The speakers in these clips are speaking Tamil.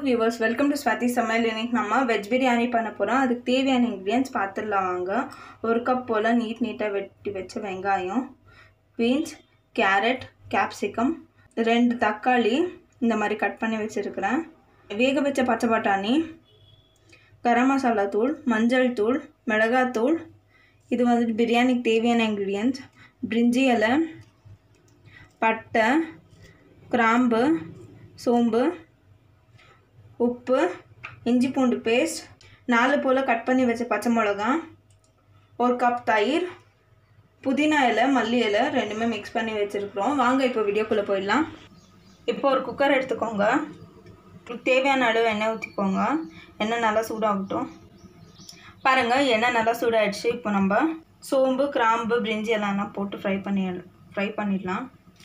வியூவர்ஸ் வெல்கம் டு ஸ்வாதி சமையல் இன்னைக்கு நம்ம வெஜ் பிரியாணி பண்ண போகிறோம் அதுக்கு தேவையான இன்க்ரீடியன்ஸ் பார்த்துடலாம் வாங்க ஒரு கப் போல் நீட் நீட்டாக வெட்டி வச்ச வெங்காயம் பீன்ஸ் கேரட் கேப்சிகம் ரெண்டு தக்காளி இந்த மாதிரி கட் பண்ணி வச்சுருக்கிறேன் வேக வச்ச பச்சை பட்டாணி கரம் மசாலா தூள் மஞ்சள் தூள் மிளகாத்தூள் இது வந்துட்டு பிரியாணிக்கு தேவையான இன்க்ரீடியன்ஸ் பிரிஞ்சி இலை பட்டை கிராம்பு சோம்பு உப்பு இஞ்சி பூண்டு பேஸ்ட் நாலு போல் கட் பண்ணி வச்ச பச்சை மிளகா ஒரு கப் தயிர் புதினா இலை மல்லி இலை ரெண்டுமே மிக்ஸ் பண்ணி வச்சுருக்குறோம் வாங்க இப்போ வீடியோக்குள்ளே போயிடலாம் இப்போ ஒரு குக்கர் எடுத்துக்கோங்க உங்களுக்கு தேவையான அளவு எண்ணெய் ஊற்றிக்கோங்க எண்ணெய் நல்லா சூடாகட்டும் பாருங்கள் எண்ணெய் நல்லா சூடாயிடுச்சு இப்போ நம்ம சோம்பு கிராம்பு பிரிஞ்சி எல்லாம் போட்டு ஃப்ரை பண்ணி ஃப்ரை பண்ணிடலாம்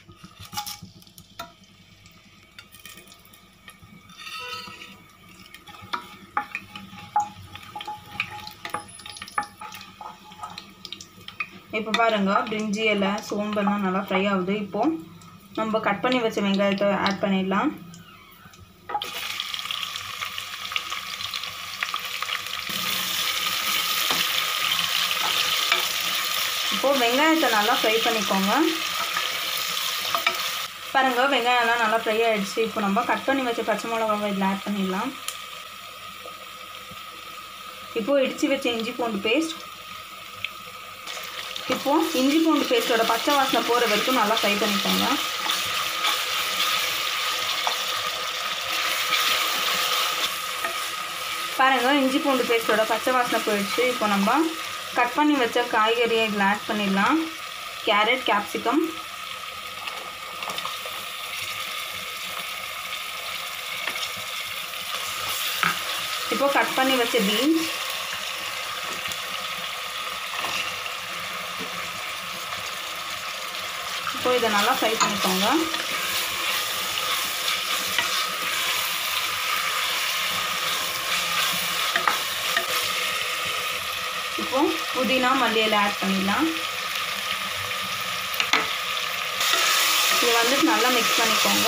இப்போ பாருங்கள் பிரிஞ்சி இலை சோம்பெல்லாம் நல்லா ஃப்ரை ஆகுது இப்போது நம்ம கட் பண்ணி வச்ச வெங்காயத்தை ஆட் பண்ணிடலாம் இப்போது வெங்காயத்தை நல்லா ஃப்ரை பண்ணிக்கோங்க பாருங்கள் வெங்காயம்லாம் நல்லா ஃப்ரை ஆகிடுச்சு இப்போ நம்ம கட் பண்ணி வச்ச பச்சை மிளகாவை இதில் ஆட் பண்ணிடலாம் இப்போது இடித்து வச்ச இஞ்சி பூண்டு பேஸ்ட் இப்போது இஞ்சி பூண்டு பேஸ்ட்டோட பச்சை வாசனை போகிற வரைக்கும் நல்லா ஃப்ரை பண்ணிக்கோங்க பாருங்கள் இஞ்சி பூண்டு பேஸ்ட்டோட பச்சை வாசனை போயிடுச்சு இப்போ நம்ம கட் பண்ணி வச்ச காய்கறியை இதில் ஆட் பண்ணிடலாம் கேரட் கேப்சிகம் இப்போது கட் பண்ணி வச்ச பீன்ஸ் இப்போ இதை நல்லா ஃப்ரை பண்ணிக்கோங்க இப்போ புதினா மல்லியில் ஆட் பண்ணிடலாம் இது வந்துட்டு நல்லா மிக்ஸ் பண்ணிக்கோங்க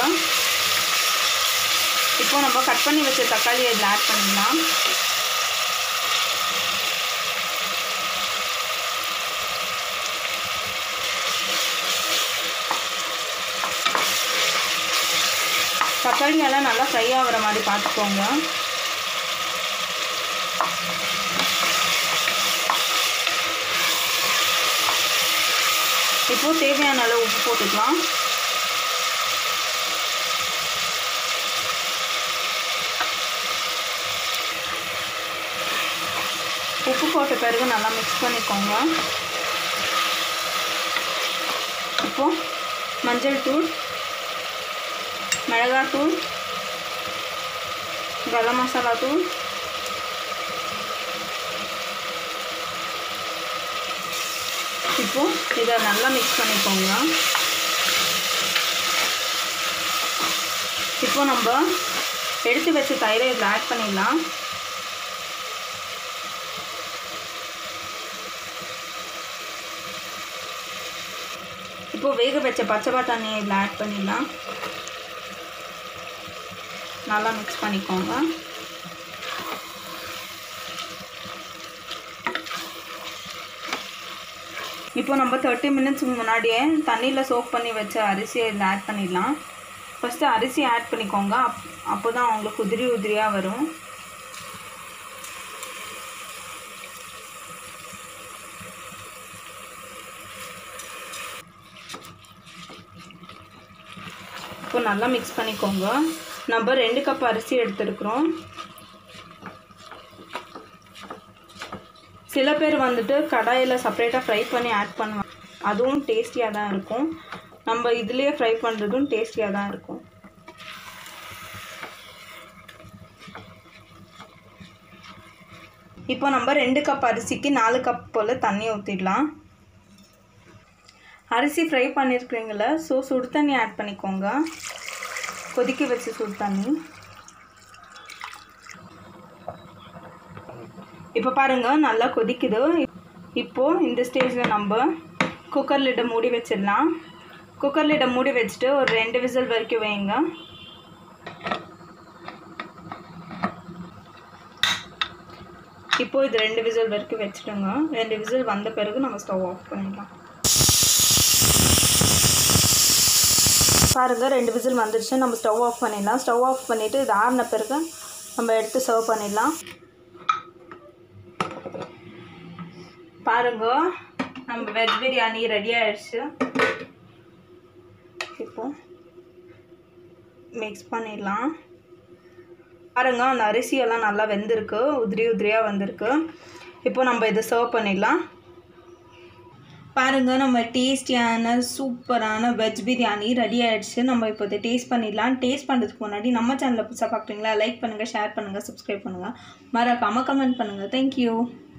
இப்போ நம்ம கட் பண்ணி வச்ச தக்காளி இதில் ஆட் பண்ணிடலாம் தக்காளி எல்லாம் நல்லா ஃப்ரை ஆகிற மாதிரி பார்த்துக்கோங்க இப்போது தேவையான அளவு உப்பு போட்டுக்கலாம் உப்பு போட்ட பிறகு நல்லா மிக்ஸ் பண்ணிக்கோங்க இப்போது மஞ்சள் தூள் மிளகாத்தூள் கரம் மசாலா தூள் இப்போது இதை நல்லா மிக்ஸ் பண்ணிக்கோங்க இப்போ நம்ம எடுத்து வச்ச தயிரை இதில் ஆட் பண்ணிடலாம் இப்போது வேக வச்ச பச்சை பட்டாணியை இதில் ஆட் பண்ணிடலாம் நல்லா மிக்ஸ் பண்ணிக்கோங்க இப்போ நம்ம தேர்ட்டி மினிட்ஸ்க்கு முன்னாடியே தண்ணியில் சோக் பண்ணி வச்ச அரிசியை இதில் ஆட் பண்ணிடலாம் ஃபஸ்ட்டு அரிசி ஆட் பண்ணிக்கோங்க அப் அப்போ தான் அவங்களுக்கு உதிரி உதிரியாக வரும் இப்போ நல்லா மிக்ஸ் பண்ணிக்கோங்க நம்ம ரெண்டு கப் அரிசி எடுத்துருக்குறோம் சில பேர் வந்துட்டு கடாயில் செப்பரேட்டாக ஃப்ரை பண்ணி ஆட் பண்ணுவாங்க அதுவும் டேஸ்டியாக தான் இருக்கும் நம்ம இதுலேயே ஃப்ரை பண்ணுறதும் டேஸ்டியாக தான் இருக்கும் இப்போ நம்ம ரெண்டு கப் அரிசிக்கு நாலு கப் போல் தண்ணி ஊற்றிடலாம் அரிசி ஃப்ரை பண்ணியிருக்கிறீங்கள ஸோ சுடு தண்ணி ஆட் பண்ணிக்கோங்க கொதிக்க வச்சு சுடு தண்ணி இப்போ பாருங்கள் நல்லா கொதிக்குது இப்போது இந்த ஸ்டேஜில் நம்ம குக்கர் லிட்டை மூடி வச்சிடலாம் குக்கர் லிட்டை மூடி வச்சுட்டு ஒரு ரெண்டு விசில் வரைக்கும் வைங்க இப்போது இது ரெண்டு விசில் வரைக்கும் வச்சுடுங்க ரெண்டு விசில் வந்த பிறகு நம்ம ஸ்டவ் ஆஃப் பண்ணிடலாம் பாருங்கள் ரெண்டு விசில் வந்துடுச்சு நம்ம ஸ்டவ் ஆஃப் பண்ணிடலாம் ஸ்டவ் ஆஃப் பண்ணிவிட்டு இது ஆறின பிறகு நம்ம எடுத்து சர்வ் பண்ணிடலாம் பாருங்க நம்ம வெஜ் பிரியாணி ரெடி ஆயிடுச்சு இப்போ மிக்ஸ் பண்ணிடலாம் பாருங்க அந்த அரிசியெல்லாம் நல்லா வெந்திருக்கு உதிரி உதிரியாக வந்திருக்கு இப்போ நம்ம இதை சர்வ் பண்ணிடலாம் பாருங்கள் நம்ம டேஸ்டியான சூப்பரான வெஜ் பிரியாணி ரெடி ஆயிடுச்சு நம்ம இப்போ இதை டேஸ்ட் பண்ணிடலாம் டேஸ்ட் பண்ணுறதுக்கு முன்னாடி நம்ம சேனலில் புதுசாக பார்க்குறீங்களா லைக் பண்ணுங்கள் ஷேர் பண்ணுங்கள் சப்ஸ்கிரைப் பண்ணுங்கள் மறக்காமல் கமெண்ட் பண்ணுங்கள் தேங்க்யூ